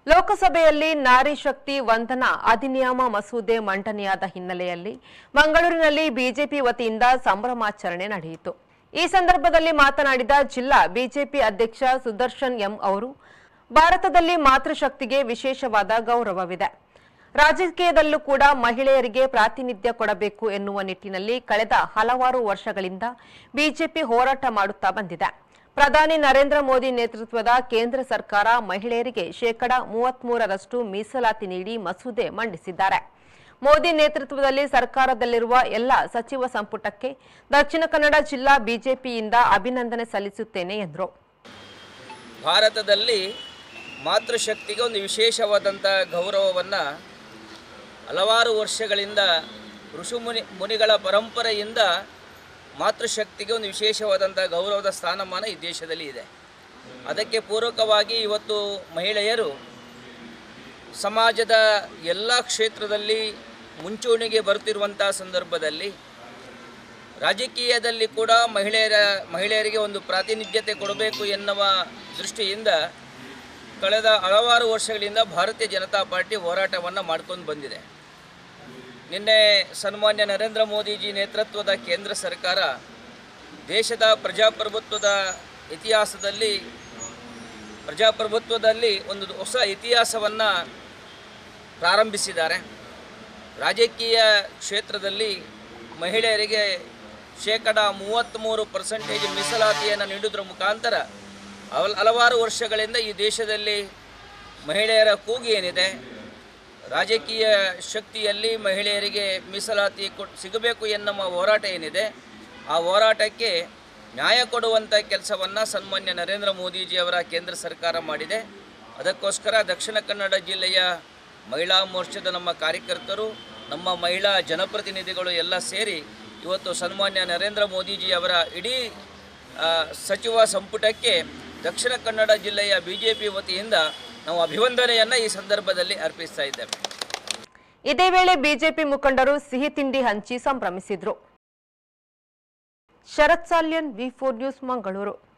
ಲೋಕಸಭೆಯಲ್ಲಿ ನಾರಿ ಶಕ್ತಿ ವಂದನಾ ಅಧಿನಿಯಮ ಮಸೂದೆ ಮಂಡನೆಯಾದ ಹಿನ್ನೆಲೆಯಲ್ಲಿ ಮಂಗಳೂರಿನಲ್ಲಿ ಬಿಜೆಪಿ ವತಿಯಿಂದ ಸಂಭ್ರಮಾಚರಣೆ ನಡೆಯಿತು ಈ ಸಂದರ್ಭದಲ್ಲಿ ಮಾತನಾಡಿದ ಜಿಲ್ಲಾ ಬಿಜೆಪಿ ಅಧ್ಯಕ್ಷ ಸುದರ್ಶನ್ ಎಂ ಅವರು ಭಾರತದಲ್ಲಿ ಮಾತೃಶಕ್ತಿಗೆ ವಿಶೇಷವಾದ ಗೌರವವಿದೆ ರಾಜಕೀಯದಲ್ಲೂ ಕೂಡ ಮಹಿಳೆಯರಿಗೆ ಪ್ರಾತಿನಿಧ್ಯ ಕೊಡಬೇಕು ಎನ್ನುವ ನಿಟ್ಟಿನಲ್ಲಿ ಕಳೆದ ಹಲವಾರು ವರ್ಷಗಳಿಂದ ಬಿಜೆಪಿ ಹೋರಾಟ ಮಾಡುತ್ತಾ ಬಂದಿದೆ ಪ್ರಧಾನಿ ನರೇಂದ್ರ ಮೋದಿ ನೇತೃತ್ವದ ಕೇಂದ್ರ ಸರ್ಕಾರ ಮಹಿಳೆಯರಿಗೆ ಶೇಕಡ ಮೂವತ್ಮೂರರಷ್ಟು ಮೀಸಲಾತಿ ನೀಡಿ ಮಸೂದೆ ಮಂಡಿಸಿದ್ದಾರೆ ಮೋದಿ ನೇತೃತ್ವದಲ್ಲಿ ಸರ್ಕಾರದಲ್ಲಿರುವ ಎಲ್ಲ ಸಚಿವ ಸಂಪುಟಕ್ಕೆ ದಕ್ಷಿಣ ಕನ್ನಡ ಜಿಲ್ಲಾ ಬಿಜೆಪಿಯಿಂದ ಅಭಿನಂದನೆ ಸಲ್ಲಿಸುತ್ತೇನೆ ಎಂದರು ಭಾರತದಲ್ಲಿ ಮಾತೃಶಕ್ತಿಗೆ ಒಂದು ವಿಶೇಷವಾದಂಥ ಗೌರವವನ್ನು ಹಲವಾರು ವರ್ಷಗಳಿಂದ ಋಷಿಮುನಿ ಮುನಿಗಳ ಪರಂಪರೆಯಿಂದ ಮಾತೃಶಕ್ತಿಗೆ ಒಂದು ವಿಶೇಷವಾದಂಥ ಗೌರವದ ಸ್ಥಾನಮಾನ ಈ ದೇಶದಲ್ಲಿ ಇದೆ ಅದಕ್ಕೆ ಪೂರಕವಾಗಿ ಇವತ್ತು ಮಹಿಳೆಯರು ಸಮಾಜದ ಎಲ್ಲ ಕ್ಷೇತ್ರದಲ್ಲಿ ಮುಂಚೂಣಿಗೆ ಬರುತ್ತಿರುವಂಥ ಸಂದರ್ಭದಲ್ಲಿ ರಾಜಕೀಯದಲ್ಲಿ ಕೂಡ ಮಹಿಳೆಯರ ಮಹಿಳೆಯರಿಗೆ ಒಂದು ಪ್ರಾತಿನಿಧ್ಯತೆ ಕೊಡಬೇಕು ಎನ್ನುವ ದೃಷ್ಟಿಯಿಂದ ಕಳೆದ ಹಲವಾರು ವರ್ಷಗಳಿಂದ ಭಾರತೀಯ ಜನತಾ ಪಾರ್ಟಿ ಹೋರಾಟವನ್ನು ಮಾಡ್ಕೊಂಡು ಬಂದಿದೆ ನಿನ್ನೆ ಸನ್ಮಾನ್ಯ ನರೇಂದ್ರ ಮೋದಿಜಿ ನೇತೃತ್ವದ ಕೇಂದ್ರ ಸರ್ಕಾರ ದೇಶದ ಪ್ರಜಾಪ್ರಭುತ್ವದ ಇತಿಹಾಸದಲ್ಲಿ ಪ್ರಜಾಪ್ರಭುತ್ವದಲ್ಲಿ ಒಂದು ಹೊಸ ಇತಿಹಾಸವನ್ನು ಪ್ರಾರಂಭಿಸಿದ್ದಾರೆ ರಾಜಕೀಯ ಕ್ಷೇತ್ರದಲ್ಲಿ ಮಹಿಳೆಯರಿಗೆ ಶೇಕಡ ಮೂವತ್ತ್ಮೂರು ಪರ್ಸೆಂಟೇಜ್ ಮೀಸಲಾತಿಯನ್ನು ನೀಡುವುದರ ಮುಖಾಂತರ ಹಲ ಹಲವಾರು ವರ್ಷಗಳಿಂದ ಈ ದೇಶದಲ್ಲಿ ಮಹಿಳೆಯರ ಕೂಗು ಏನಿದೆ ರಾಜಕೀಯ ಶಕ್ತಿಯಲ್ಲಿ ಮಹಿಳೆಯರಿಗೆ ಮೀಸಲಾತಿ ಕೊಟ್ ಸಿಗಬೇಕು ಎನ್ನುವ ಹೋರಾಟ ಏನಿದೆ ಆ ಹೋರಾಟಕ್ಕೆ ನ್ಯಾಯ ಕೊಡುವಂಥ ಕೆಲಸವನ್ನು ಸನ್ಮಾನ್ಯ ನರೇಂದ್ರ ಮೋದಿಜಿಯವರ ಕೇಂದ್ರ ಸರ್ಕಾರ ಮಾಡಿದೆ ಅದಕ್ಕೋಸ್ಕರ ದಕ್ಷಿಣ ಕನ್ನಡ ಜಿಲ್ಲೆಯ ಮಹಿಳಾ ಮೋರ್ಚಾದ ನಮ್ಮ ಕಾರ್ಯಕರ್ತರು ನಮ್ಮ ಮಹಿಳಾ ಜನಪ್ರತಿನಿಧಿಗಳು ಎಲ್ಲ ಸೇರಿ ಇವತ್ತು ಸನ್ಮಾನ್ಯ ನರೇಂದ್ರ ಮೋದಿಜಿ ಅವರ ಇಡೀ ಆ, ಸಚಿವ ಸಂಪುಟಕ್ಕೆ ದಕ್ಷಿಣ ಕನ್ನಡ ಜಿಲ್ಲೆಯ ಬಿ ಜೆ ಪಿ ವತಿಯಿಂದ ನಾವು ಅಭಿವಂದನೆಯನ್ನು ಈ ಸಂದರ್ಭದಲ್ಲಿ ಅರ್ಪಿಸ್ತಾ ಇದ್ದೇವೆ ಇದೇ ವೇಳೆ ಬಿಜೆಪಿ ಮುಖಂಡರು ಸಿಹಿ ತಿಂಡಿ ಹಂಚಿ ಸಂಭ್ರಮಿಸಿದ್ರು Sharath Salian V four news Mangaluru